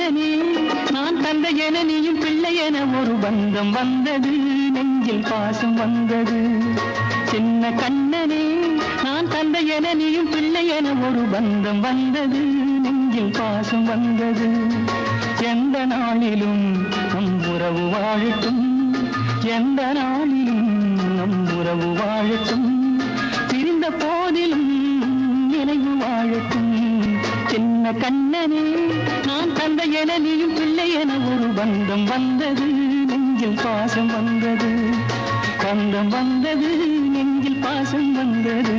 கண்ணனே நான் தந்தை என நீயும் பிள்ளை என ஒரு பந்தம் வந்தது நெஞ்சில் பாசம் வந்தது சின்ன கண்ணனே நான் தந்தை என நீயும் பிள்ளை என ஒரு பந்தம் வந்தது நெஞ்சில் பாசம் வந்தது எந்த நாளிலும் நம் உறவு வாழட்டும் எந்த நாளிலும் நம் உறவு வாழட்டும் பிரிந்த போதிலும் நினைவு வாழட்டும் சின்ன கண்ணனே நான் தந்தை என நீயும் பிள்ளை என ஒரு பந்தம் வந்தது நெஞ்சில் பாசம் வந்தது பந்தம் வந்தது நெஞ்சில் பாசம் வந்தது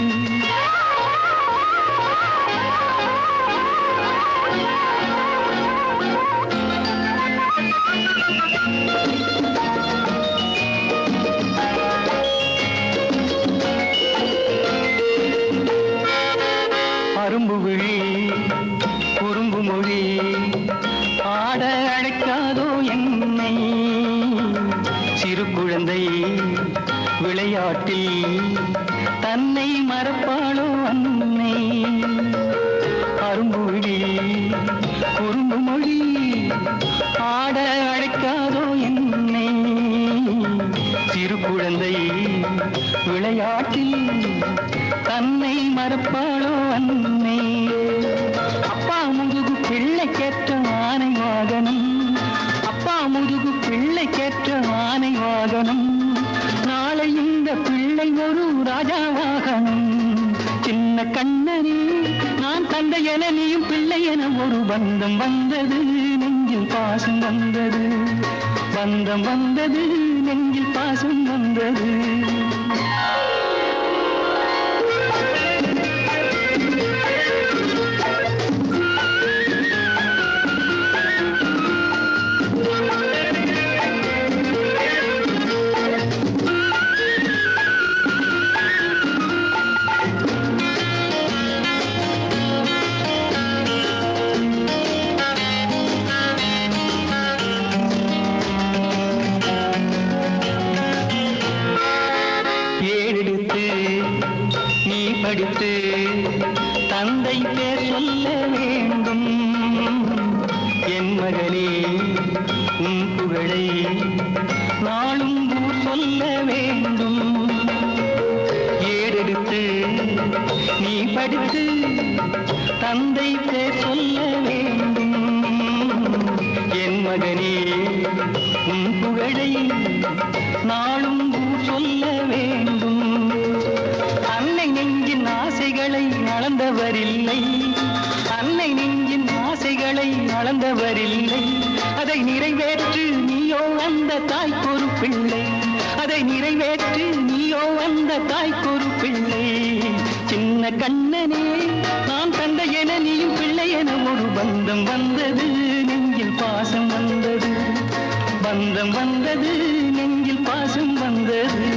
அரும்பு விழி குறும்பு மொழி ஆட அழைக்காதோ என்னை சிறு குழந்தை விளையாட்டில் தன்னை மறப்பாளோ அன்னை அரும்பு விழி குறும்பு மொழி ஆட அழைக்காதோ என்னை சிறு குழந்தை விளையாட்டில் தன்னை மறப்பாளோ அன்னை அப்பா முதுகு பிள்ளைக்கேற்ற ஆனை வாகனம் அப்பா முதுகு பிள்ளைக்கேற்ற ஆனை வாகனம் நாளை இந்த பிள்ளை ஒரு ராஜா வாகனம் சின்ன கண்ணனே நான் தந்தை என நீயும் பிள்ளை என ஒரு பந்தம் வந்தது நெஞ்சில் பாசம் வந்தது பந்தம் வந்தது நெஞ்சில் பாசம் வந்தது ஏழெடுத்து நீ படித்து தந்தை பேர் சொல்ல வேண்டும் என் மகனே உன் புகழை நாளும் ஊர் சொல்ல வேண்டும் ஏறெடுத்து நீ படித்து தந்தை பேர் சொல்ல வேண்டும் என் மகனே உன் புகழை நாளும் ஊர் சொல்ல வேண்டும் அன்னை நெஞ்சின் ஆசைகளை அளந்தவரில்லை அன்னை நெஞ்சின் ஆசைகளை அளந்தவரில்லை அதை நிறைவேற்று நீயோ அந்த தாய்க்கொரு பிள்ளை அதை நிறைவேற்று நீயோ அந்த தாய்க்கொரு பிள்ளை சின்ன கண்ணனே நான் தந்தை என நீயும் பிள்ளை என ஒரு பந்தம் வந்தது நெஞ்சில் பாசம் வந்தது பந்தம் வந்தது நெஞ்சில் பாசம் வந்தது